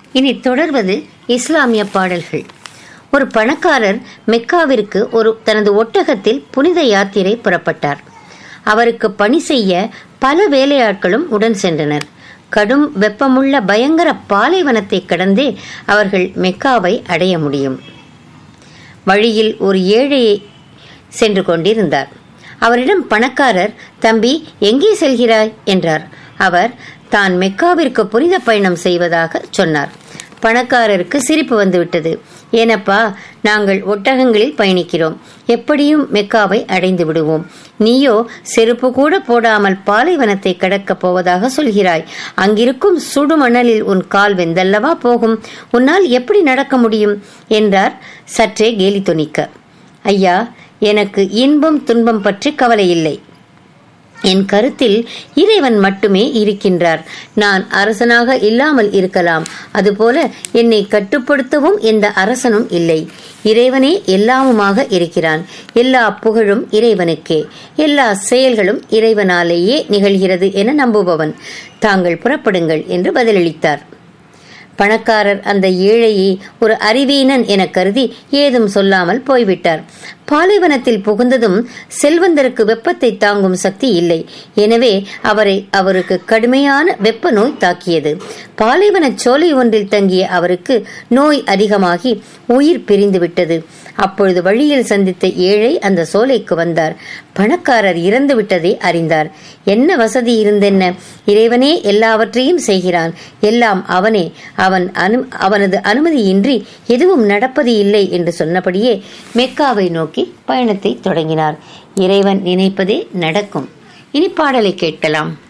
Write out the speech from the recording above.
இனி தொடர்வது இஸ்லாமிய பாடல்கள் ஒரு பணக்காரர் மெக்காவிற்கு ஒரு தனது ஒட்டகத்தில் புனித யாத்திரை புறப்பட்டார் அவருக்கு பணி செய்ய பல வேலையாட்களும் உடன் சென்றனர் கடும் வெப்பமுள்ள பயங்கர பாலைவனத்தை கடந்தே அவர்கள் மெக்காவை அடைய முடியும் வழியில் ஒரு ஏழையை சென்று கொண்டிருந்தார் அவரிடம் பணக்காரர் தம்பி எங்கே செல்கிறாய் என்றார் அவர் தான் மெக்காவிற்கு புனித பயணம் செய்வதாக சொன்னார் பணக்காரருக்கு சிரிப்பு வந்துவிட்டது ஏனப்பா நாங்கள் ஒட்டகங்களில் பயணிக்கிறோம் எப்படியும் மெக்காவை அடைந்து விடுவோம் நீயோ செருப்பு கூட போடாமல் பாலைவனத்தை கடக்கப் போவதாக சொல்கிறாய் அங்கிருக்கும் சுடுமணலில் உன் கால் வெந்தல்லவா போகும் உன்னால் எப்படி நடக்க முடியும் என்றார் சற்றே கேலி துணிக்க ஐயா எனக்கு இன்பம் துன்பம் பற்றி கவலை இல்லை என் கருத்தில் இறைவன் மட்டுமே இருக்கின்றார் நான் அரசனாக இல்லாமல் இருக்கலாம் அதுபோல என்னை கட்டுப்படுத்தவும் எந்த அரசனும் இல்லை இறைவனே எல்லாமுமாக இருக்கிறான் எல்லா புகழும் இறைவனுக்கே எல்லா செயல்களும் இறைவனாலேயே நிகழ்கிறது என நம்புபவன் தாங்கள் புறப்படுங்கள் என்று பதிலளித்தார் பணக்காரர் அந்த ஏழையை ஒரு அறிவீனன் என கருதி ஏதும் சொல்லாமல் போய்விட்டார் பாலைவனத்தில் புகுந்ததும் செல்வந்தருக்கு வெப்பத்தை தாங்கும் சக்தி இல்லை எனவே அவரை அவருக்கு கடுமையான வெப்ப நோய் தாக்கியது பாலைவன சோலை ஒன்றில் தங்கிய அவருக்கு நோய் அதிகமாகி உயிர் பிரிந்து விட்டது அப்பொழுது வழியில் சந்தித்த ஏழை அந்த சோலைக்கு வந்தார் பணக்காரர் இறந்து விட்டதை அறிந்தார் என்ன வசதி இருந்தென்ன இறைவனே எல்லாவற்றையும் செய்கிறான் எல்லாம் அவனே அவன் அனு அவனது அனுமதியின்றி எதுவும் நடப்பது இல்லை என்று சொன்னபடியே மெக்காவை நோக்கி பயணத்தை தொடங்கினார் இறைவன் நினைப்பதே நடக்கும் இனி பாடலை கேட்கலாம்